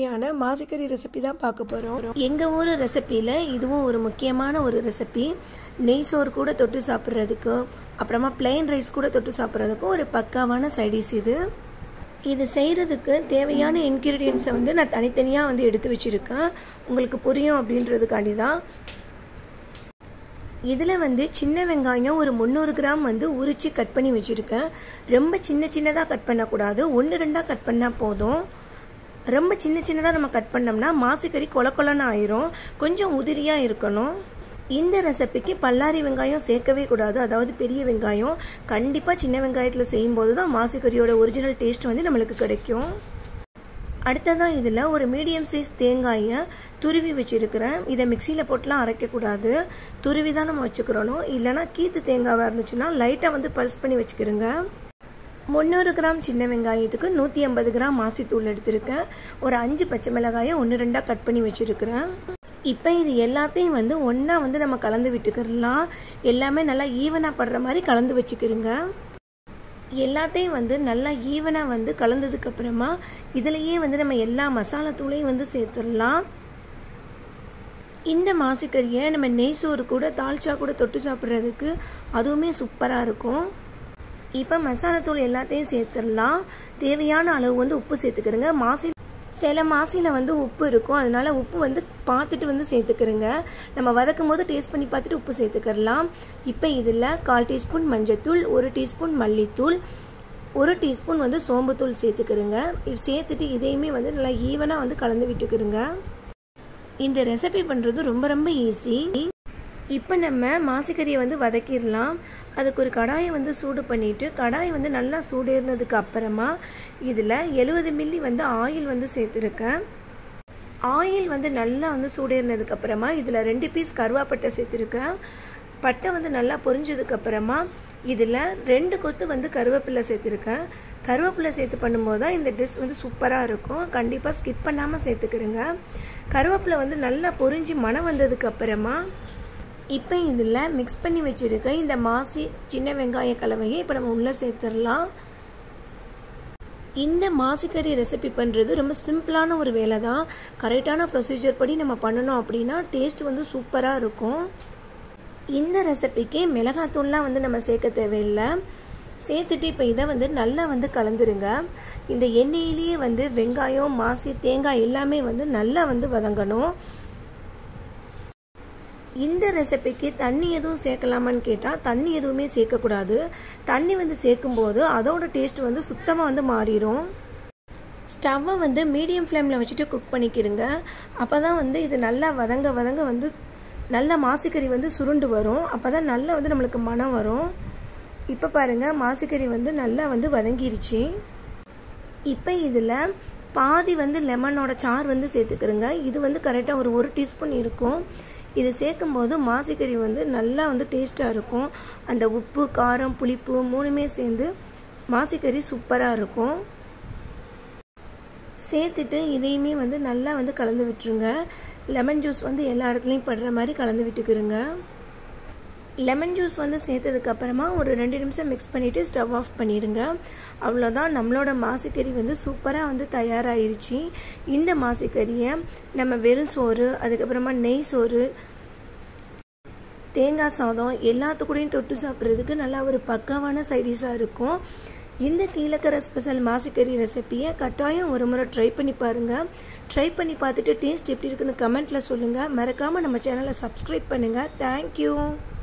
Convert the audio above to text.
சுவையான மாசிக்கறி ரெசிபி தான் பார்க்க போகிறோம் எங்கள் ஊர் ரெசிப்பியில் இதுவும் ஒரு முக்கியமான ஒரு ரெசிபி நெய் சோறு கூட தொட்டு சாப்பிட்றதுக்கு அப்புறமா பிளெயின் ரைஸ் கூட தொட்டு சாப்பிட்றதுக்கும் ஒரு பக்காவான சைடிஷ் இது இது செய்கிறதுக்கு தேவையான இன்க்ரீடியன்ஸை வந்து நான் தனித்தனியாக வந்து எடுத்து வச்சுருக்கேன் உங்களுக்கு புரியும் அப்படின்றதுக்காண்டி தான் இதில் வந்து சின்ன வெங்காயம் ஒரு முந்நூறு கிராம் வந்து உரித்து கட் பண்ணி வச்சுருக்கேன் ரொம்ப சின்ன சின்னதாக கட் பண்ணக்கூடாது ஒன்று ரெண்டாக கட் பண்ணால் போதும் ரொம்ப சின்ன சின்னதாக நம்ம கட் பண்ணோம்னா மாசுக்கறி கொல கொலன்னு ஆயிரும் கொஞ்சம் உதிரியாக இருக்கணும் இந்த ரெசிபிக்கு பல்லாரி வெங்காயம் சேர்க்கவே கூடாது அதாவது பெரிய வெங்காயம் கண்டிப்பாக சின்ன வெங்காயத்தில் செய்யும்போது தான் மாசுக்கறியோட ஒரிஜினல் டேஸ்ட் வந்து நம்மளுக்கு கிடைக்கும் அடுத்ததான் இதில் ஒரு மீடியம் சைஸ் தேங்காயை துருவி வச்சுருக்கிறேன் இதை மிக்சியில் போட்டுலாம் அரைக்கக்கூடாது துருவி தான் நம்ம வச்சுக்கிறணும் இல்லைனா கீத்து தேங்காவாக இருந்துச்சுன்னா லைட்டாக வந்து பல்ஸ் பண்ணி வச்சுக்கிறோங்க முந்நூறு கிராம் சின்ன வெங்காயத்துக்கு நூற்றி ஐம்பது கிராம் மாசித்தூள் எடுத்திருக்கேன் ஒரு அஞ்சு பச்சை மிளகாயை ஒன்று ரெண்டாக கட் பண்ணி வச்சுருக்கிறேன் இப்போ இது எல்லாத்தையும் வந்து ஒன்றா வந்து நம்ம கலந்து விட்டுக்கிறலாம் எல்லாமே நல்லா ஈவனாக படுற மாதிரி கலந்து வச்சுக்கிறோங்க எல்லாத்தையும் வந்து நல்லா ஈவனாக வந்து கலந்ததுக்கப்புறமா இதிலையே வந்து நம்ம எல்லா மசாலா தூளையும் வந்து சேர்த்துடலாம் இந்த மாசுக்கறியை நம்ம நெய் சோறு கூட தால்ச்சா கூட தொட்டு சாப்பிட்றதுக்கு அதுவுமே சூப்பராக இருக்கும் இப்போ மசாலா தூள் எல்லாத்தையும் சேர்த்துடலாம் தேவையான அளவு வந்து உப்பு சேர்த்துக்கிறோங்க மாசி சில மாசியில் வந்து உப்பு இருக்கும் அதனால உப்பு வந்து பார்த்துட்டு வந்து சேர்த்துக்கிறோங்க நம்ம வதக்கும் போது டேஸ்ட் பண்ணி பார்த்துட்டு உப்பு சேர்த்துக்கிறலாம் இப்போ இதில் கால் டீஸ்பூன் மஞ்சத்தூள் ஒரு டீஸ்பூன் மல்லித்தூள் ஒரு டீஸ்பூன் வந்து சோம்புத்தூள் சேர்த்துக்கிறோங்க சேர்த்துட்டு இதையுமே வந்து நல்லா ஈவனாக வந்து கலந்து விட்டுக்கிறோங்க இந்த ரெசிபி பண்ணுறது ரொம்ப ரொம்ப ஈஸி இப்போ நம்ம மாசிக்கறியை வந்து வதக்கிடலாம் அதுக்கு ஒரு கடாயை வந்து சூடு பண்ணிவிட்டு கடாய் வந்து நல்லா சூடேறினதுக்கு அப்புறமா இதில் எழுபது மில்லி வந்து ஆயில் வந்து சேர்த்துருக்கேன் ஆயில் வந்து நல்லா வந்து சூடேறினதுக்கு அப்புறமா இதில் ரெண்டு பீஸ் கருவாப்பட்டை சேர்த்துருக்கேன் பட்டை வந்து நல்லா பொரிஞ்சதுக்கப்புறமா இதில் ரெண்டு கொத்து வந்து கருவேப்பிலை சேர்த்துருக்கேன் கருவேப்பிலை சேர்த்து பண்ணும்போது தான் இந்த டிஷ் வந்து சூப்பராக இருக்கும் கண்டிப்பாக ஸ்கிப் பண்ணாமல் சேர்த்துக்கிறேங்க கருவேப்பிலை வந்து நல்லா பொரிஞ்சு மனம் வந்ததுக்கு அப்புறமா இப்போ இதில் மிக்ஸ் பண்ணி வச்சுருக்க இந்த மாசி சின்ன வெங்காய கலவையை இப்போ நம்ம உள்ளே சேர்த்துடலாம் இந்த மாசிக்கறி ரெசிபி பண்ணுறது ரொம்ப சிம்பிளான ஒரு வேலை தான் கரெக்டான ப்ரொசீஜர் படி நம்ம பண்ணணும் அப்படின்னா டேஸ்ட் வந்து சூப்பராக இருக்கும் இந்த ரெசிபிக்கு மிளகாத்தூள்லாம் வந்து நம்ம சேர்க்க தேவையில்லை சேர்த்துட்டு இப்போ இதை வந்து நல்லா வந்து கலந்துருங்க இந்த எண்ணெயிலேயே வந்து வெங்காயம் மாசி தேங்காய் எல்லாமே வந்து நல்லா வந்து வதங்கணும் இந்த ரெசிபிக்கு தண்ணி எதுவும் சேர்க்கலாமான்னு கேட்டால் தண்ணி எதுவுமே சேர்க்கக்கூடாது தண்ணி வந்து சேர்க்கும்போது அதோட டேஸ்ட் வந்து சுத்தமாக வந்து மாறிடும் ஸ்டவ்வை வந்து மீடியம் ஃப்ளேமில் வச்சுட்டு குக் பண்ணிக்கிறங்க அப்போ தான் வந்து இது நல்லா வதங்க வதங்க வந்து நல்ல மாசிக்கறி வந்து சுருண்டு வரும் அப்போ தான் நல்லா வந்து நம்மளுக்கு மனம் வரும் இப்போ பாருங்கள் மாசிக்கறி வந்து நல்லா வந்து வதங்கிருச்சு இப்போ இதில் பாதி வந்து லெமனோட சாறு வந்து சேர்த்துக்கிறோங்க இது வந்து கரெக்டாக ஒரு ஒரு டீஸ்பூன் இருக்கும் இது சேர்க்கும்போது மாசிக்கறி வந்து நல்லா வந்து டேஸ்ட்டாக இருக்கும் அந்த உப்பு காரம் புளிப்பு மூணுமே சேர்ந்து மாசிக்கறி சூப்பராக இருக்கும் சேர்த்துட்டு இதையுமே வந்து நல்லா வந்து கலந்து விட்டுருங்க லெமன் ஜூஸ் வந்து எல்லா இடத்துலையும் படுற மாதிரி கலந்து விட்டுக்கிறோங்க லெமன் ஜூஸ் வந்து சேர்த்ததுக்கப்புறமா ஒரு ரெண்டு நிமிஷம் மிக்ஸ் பண்ணிவிட்டு ஸ்டவ் ஆஃப் பண்ணிடுங்க அவ்வளோதான் நம்மளோட மாசுக்கறி வந்து சூப்பராக வந்து தயாராகிருச்சு இந்த மாசுக்கறியை நம்ம வெறும் சோறு அதுக்கப்புறமா நெய் சோறு தேங்காய் சாதம் எல்லாத்துக்கூடையும் தொட்டு சாப்பிட்றதுக்கு நல்லா ஒரு பக்காவான சைடிஷாக இருக்கும் இந்த கீழக்கரை ஸ்பெஷல் மாசிக்கறி ரெசிப்பியை கட்டாயம் ஒரு முறை ட்ரை பண்ணி பாருங்கள் ட்ரை பண்ணி பார்த்துட்டு டேஸ்ட் எப்படி இருக்குன்னு கமெண்ட்டில் சொல்லுங்கள் மறக்காமல் நம்ம சேனலை சப்ஸ்கிரைப் பண்ணுங்கள் தேங்க்யூ